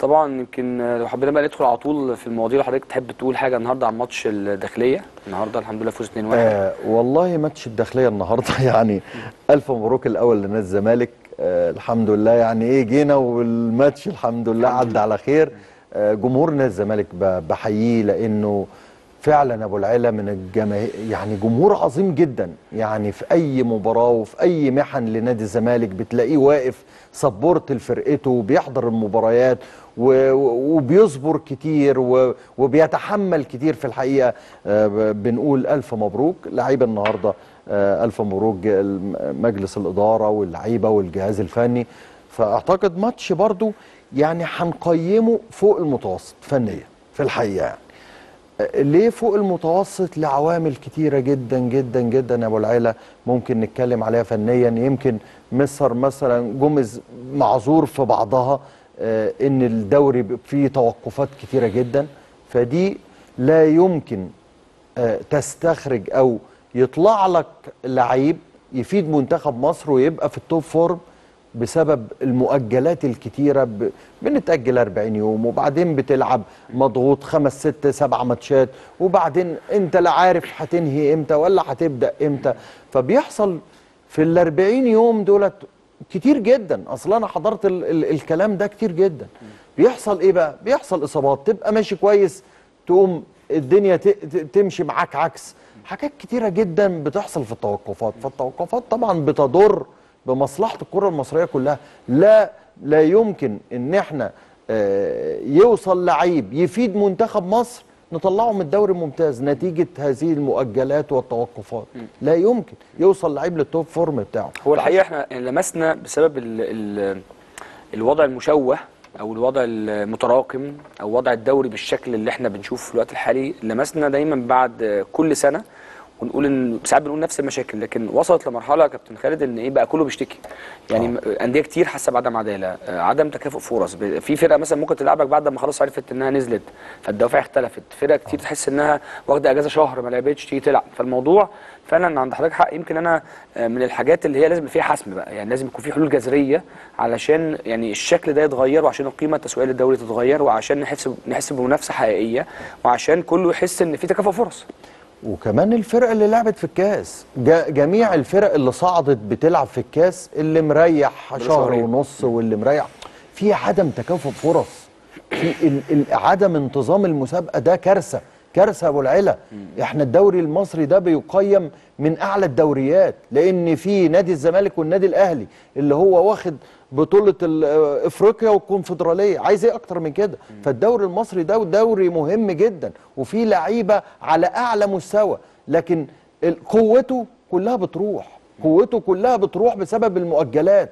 طبعا يمكن لو حبينا بقى ندخل على طول في المواضيع اللي حضرتك تحب تقول حاجه النهارده عن ماتش الداخليه النهارده الحمد لله فوز 2-1 آه والله ماتش الداخليه النهارده يعني الف مبروك الاول لنادي الزمالك آه الحمد لله يعني ايه جينا والماتش الحمد لله عدى على خير آه جمهور نادي الزمالك ب- بحييه لانه فعلا ابو العلا من الجماهير يعني جمهور عظيم جدا يعني في اي مباراه وفي اي محن لنادي الزمالك بتلاقيه واقف سبورت لفرقته وبيحضر المباريات و- و- وبيصبر كتير و- وبيتحمل كتير في الحقيقه آه، ب- بنقول الف مبروك لعيبه النهارده آه، الف مبروك ج- الم- مجلس الاداره واللعيبه والجهاز الفني فاعتقد ماتش برضو يعني هنقيمه فوق المتوسط فنيا في الحقيقه يعني ليه فوق المتوسط لعوامل كتيرة جدا جدا جدا يا ابو العيلة ممكن نتكلم عليها فنيا يمكن مصر مثلا جمز معذور في بعضها آه، ان الدوري ب- فيه توقفات كتيرة جدا فدي لا يمكن آه، تستخرج او يطلع لك لعيب يفيد منتخب مصر ويبقى في التوب فورم بسبب المؤجلات الكتيرة ب... بنتأجل 40 يوم وبعدين بتلعب مضغوط خمس ست سبع ماتشات وبعدين انت لا عارف هتنهي امتى ولا هتبدأ امتى فبيحصل في ال 40 يوم دولت كتير جدا اصلا انا حضرت ال... ال... الكلام ده كتير جدا بيحصل ايه بقى بيحصل اصابات تبقى ماشي كويس تقوم الدنيا ت... ت... تمشي معاك عكس حاجات كتيرة جدا بتحصل في التوقفات فالتوقفات طبعا بتضر بمصلحه الكره المصريه كلها لا لا يمكن ان احنا آه، يوصل لعيب يفيد منتخب مصر نطلعه من الدوري الممتاز نتيجه هذه المؤجلات والتوقفات لا يمكن يوصل لعيب للتوب فورم بتاعه هو الحقيقه احنا لمسنا بسبب ال ال الوضع المشوه او الوضع المتراكم او وضع الدوري بالشكل اللي احنا بنشوفه في الوقت الحالي لمسنا دايما بعد كل سنه ونقول ان ساعات بنقول نفس المشاكل لكن وصلت لمرحله يا كابتن خالد ان ايه بقى كله بيشتكي يعني م- انديه كتير حاسه بعدم عداله آه، عدم تكافؤ فرص ب- في فرقه مثلا ممكن تلعبك بعد ما خلاص عرفت انها نزلت فالدوافع اختلفت فرقه كتير تحس انها واخده اجازه شهر ما لعبتش تيجي تلعب فالموضوع فعلا عند حضرتك حق يمكن انا آه، من الحاجات اللي هي لازم فيها حسم بقى يعني لازم يكون في حلول جذريه علشان يعني الشكل ده يتغير وعشان القيمه التسويقيه للدوري تتغير وعشان نحس نحس بمنافسه حقيقيه وعشان كله يحس ان في تكافؤ فرص وكمان الفرق اللي لعبت في الكاس جا- جميع الفرق اللي صعدت بتلعب في الكاس اللي مريح بقاله شهر شهرين. ونص واللي مريح في عدم تكافؤ فرص في ال- ال- عدم انتظام المسابقه ده كارثه كارثه يا ابو العلا احنا الدوري المصري ده بيقيم من اعلى الدوريات لان في نادي الزمالك والنادي الاهلي اللي هو واخد بطوله ال- آه، افريقيا والكونفدراليه عايز ايه اكتر من كده فالدوري المصري ده دوري مهم جدا وفي لعيبه على اعلى مستوى لكن ال- قوته كلها بتروح قوته كلها بتروح بسبب المؤجلات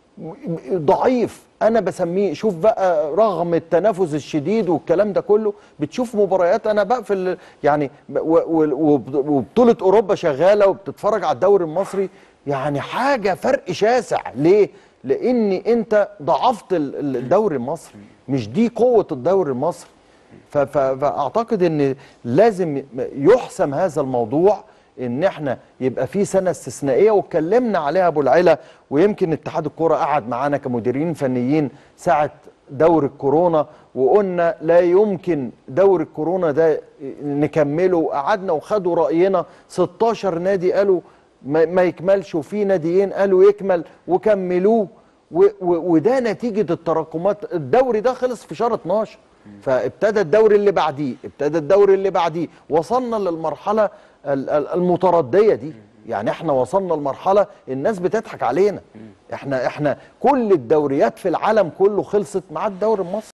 ضعيف انا بسميه شوف بقى رغم التنافس الشديد والكلام ده كله بتشوف مباريات انا بقفل يعني ب- و- و- وب- وبطوله اوروبا شغاله وبتتفرج على الدوري المصري يعني حاجه فرق شاسع ليه لان انت ضعفت ال- ال- الدوري المصري مش دي قوه الدوري المصري ف- ف- فاعتقد ان لازم يحسم هذا الموضوع ان احنا يبقى في سنه استثنائيه واتكلمنا عليها ابو العلا ويمكن اتحاد الكوره قعد معانا كمديرين فنيين ساعه دور الكورونا وقلنا لا يمكن دور الكورونا ده نكمله وقعدنا وخدوا راينا 16 نادي قالوا ما ما يكملش وفي ناديين قالوا يكمل وكملوه و- و- وده نتيجه التراكمات الدوري ده خلص في شهر 12 فابتدى الدوري اللي بعديه ابتدى الدوري اللي بعديه وصلنا للمرحله ال- ال- المترديه دي يعني احنا وصلنا لمرحله الناس بتضحك علينا احنا احنا كل الدوريات في العالم كله خلصت مع الدوري المصري